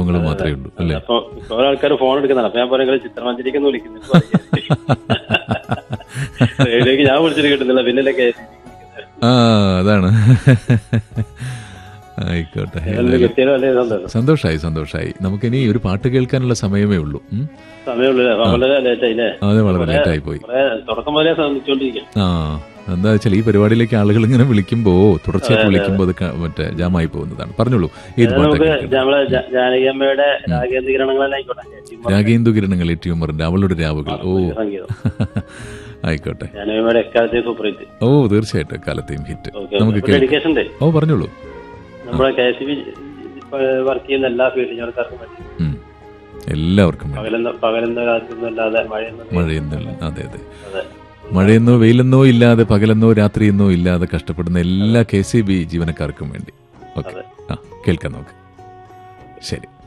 അനുഭവങ്ങളും മാത്രമേ ഉള്ളൂ അല്ലേ അപ്പൊ കുറെ ആൾക്കാർ ഫോൺ എടുക്കുന്നുണ്ട് അപ്പൊ ഞാൻ പറയുന്നത് ചിത്രമഞ്ചേരിക്കൊന്ന് വിളിക്കുന്നു റേഡിയോക്ക് ഞാൻ വിളിച്ചിട്ട് കിട്ടുന്നില്ല പിന്നെ കെ ആ അതാണ് ആയിക്കോട്ടെ കിട്ടിയാലും വളരെ സന്തോഷം സന്തോഷായി സന്തോഷായി നമുക്കിനി ഒരു പാട്ട് കേൾക്കാനുള്ള സമയമേ ഉള്ളൂ ഉം. സമയമുള്ളൂ വളരെ ലേറ്റ് ആയില്ലേ അത് വളരെ ലേറ്റായി പോയി കുറെ തുടക്കം മുതലേ ശ്രമിച്ചുകൊണ്ടിരിക്കും ആ എന്താ വെച്ചാൽ ഈ പരിപാടിയിലേക്ക് ആളുകൾ ഇങ്ങനെ വിളിക്കുമ്പോ തുടർച്ചയായിട്ട് വിളിക്കുമ്പോൾ അത് ക- മറ്റേ ജാമായി പോകുന്നതാണ് പറഞ്ഞോളൂ ഏത് പാട്ടാ നമുക്ക് കേൾക്കുന്നത് നമ്മളെ ജ- ജാനകിയമ്മയുടെ രാഗേന്ദ്രീകരണങ്ങളെല്ലാം ആയിക്കോട്ടെ രാഗേന്ദു കിരണങ്ങൾ ട്യൂമറിന്റെ അവളുടെ രാവുകൾ ഓ സംഗീതം ആയിക്കോട്ടെ ജാനകിയമ്മയുടെ എക്കാലത്തെ സൂപ്പർ ഹിറ്റ് ഓ തീർച്ചയായിട്ടും എക്കാലത്തെയും ഹിറ്റ് ഓക്കെ നമുക്ക് കേൾക്കാം ഡെഡിക്കേഷൻ ഉണ്ട് ഓ പറഞ്ഞോളൂ നമ്മുടെ കെ എസ് ബി വർക്ക് ചെയ്യുന്ന എല്ലാ ഫീൽഡ് ജോലിക്കാർക്കും വേണ്ടി ഉം. എല്ലാവർക്കും വേണ്ടി. പകലെന്ന പകലെന്ന കാലത്തൊന്നും അല്ലാതെ മഴയൊന്നും മഴയെന്നല്ല അതെ അതെ അതെ മഴയെന്നോ വെയിലെന്നോ ഇല്ലാതെ പകലെന്നോ രാത്രിയെന്നോ ഇല്ലാതെ കഷ്ടപ്പെടുന്ന എല്ലാ കെ സി ബി ജീവനക്കാർക്കും വേണ്ടി ഓക്കെ ആ കേൾക്കാം നമുക്ക് ശരി